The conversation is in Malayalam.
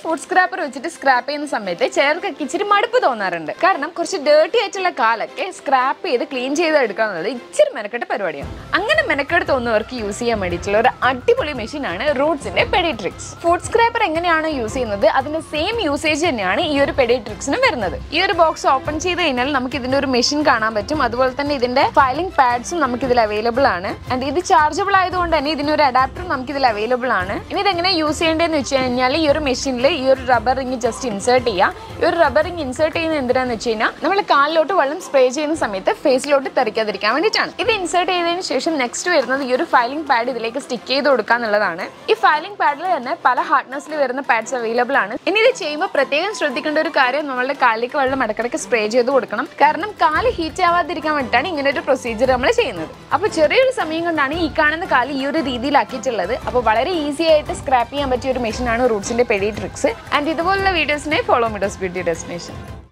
ഫുഡ് സ്ക്രാപ്പർ വെച്ചിട്ട് സ്ക്രാപ്പ് ചെയ്യുന്ന സമയത്ത് ചിലർക്കൊക്കെ ഇച്ചിരി മടുപ്പ് തോന്നാറുണ്ട് കാരണം കുറച്ച് ഡേർട്ടി ആയിട്ടുള്ള കാലൊക്കെ സ്ക്രാപ്പ് ചെയ്ത് ക്ലീൻ ചെയ്ത് എടുക്കുക എന്നുള്ളത് ഇച്ചിരി മെനക്കെട്ട പരിപാടിയാണ് അങ്ങനെ മെനക്കെട്ട് തോന്നുന്നവർക്ക് യൂസ് ചെയ്യാൻ വേണ്ടിയിട്ടുള്ള ഒരു അടിപൊളി മെഷീനാണ് റൂട്ട്സിന്റെ പെഡിട്രിക്സ് ഫുഡ് സ്ക്രാപ്പർ എങ്ങനെയാണ് യൂസ് ചെയ്യുന്നത് അതിന്റെ സെയിം യൂസേജ് തന്നെയാണ് ഈ ഒരു പെഡിട്രിക്സിനും വരുന്നത് ഈ ഒരു ബോക്സ് ഓപ്പൺ ചെയ്ത് കഴിഞ്ഞാൽ നമുക്ക് ഇതിന്റെ ഒരു മെഷീൻ കാണാൻ പറ്റും അതുപോലെ തന്നെ ഇതിന്റെ ഫയലിംഗ് പാഡ്സും നമുക്ക് ഇതിൽ അവൈലബിൾ ആണ് ആൻഡ് ഇത് ചാർജബിൾ ആയതുകൊണ്ട് തന്നെ ഇതിനൊരു അഡാപ്റ്ററും നമുക്ക് ഇതിൽ അവൈലബിൾ ആണ് ഇനി ഇതെങ്ങനെ യൂസ് ചെയ്യേണ്ടതെന്ന് വെച്ച് കഴിഞ്ഞാൽ ഈ ഒരു മെഷീനിൽ ഈ ഒരു റബ്ബർ റിങ് ജസ്റ്റ് ഇൻസേർട്ട് ചെയ്യാം ഈ ഒരു റബ്ബർ റിങ് ഇൻസേർട്ട് ചെയ്യുന്നത് എന്തിനാന്ന് വെച്ച് കഴിഞ്ഞാൽ നമ്മൾ കാലിലോട്ട് വെള്ളം സ്പ്രേ ചെയ്യുന്ന സമയത്ത് ഫേസിലോട്ട് തെറിക്കാതിരിക്കാൻ വേണ്ടിയിട്ടാണ് ഇത് ഇൻസേർട്ട് ചെയ്തതിന് ശേഷം നെക്സ്റ്റ് വരുന്നത് ഈ ഒരു ഫയലിംഗ് പാഡ് ഇതിലേക്ക് സ്റ്റിക്ക് ചെയ്ത് കൊടുക്കുക എന്നുള്ളതാണ് ഈ ഫയലിംഗ് പാഡിൽ തന്നെ പല ഹാർഡ്നെസ്സിൽ വരുന്ന പാഡ്സ് അവൈലബിൾ ആണ് ഇനി ഇത് ചെയ്യുമ്പോൾ പ്രത്യേകം ശ്രദ്ധിക്കേണ്ട ഒരു കാര്യം നമ്മളുടെ കാലിലേക്ക് വെള്ളം ഇടക്കിടക്ക് സ്പ്രേ ചെയ്ത് കൊടുക്കണം കാരണം കാല് ഹീറ്റ് ആവാതിരിക്കാൻ വേണ്ടിയിട്ടാണ് ഇങ്ങനെ ഒരു പ്രൊസീജിയർ നമ്മൾ ചെയ്യുന്നത് അപ്പോൾ ചെറിയൊരു സമയം കൊണ്ടാണ് ഈ കാണുന്ന കാല് ഈ ഒരു രീതിയിലാക്കിയിട്ടുള്ളത് അപ്പോൾ വളരെ ഈസി ആയിട്ട് സ്ക്രാപ്പ് ചെയ്യാൻ പറ്റിയ ഒരു മെഷീനാണ് റൂട്ട്സിന്റെ പെഡി ട്രിക്സ് ആൻഡ് ഇതുപോലുള്ള വീഡിയോസിനെ ഫോളോ മിഡോസ് ബ്യൂട്ടി ഡെസ്റ്റിനേഷൻ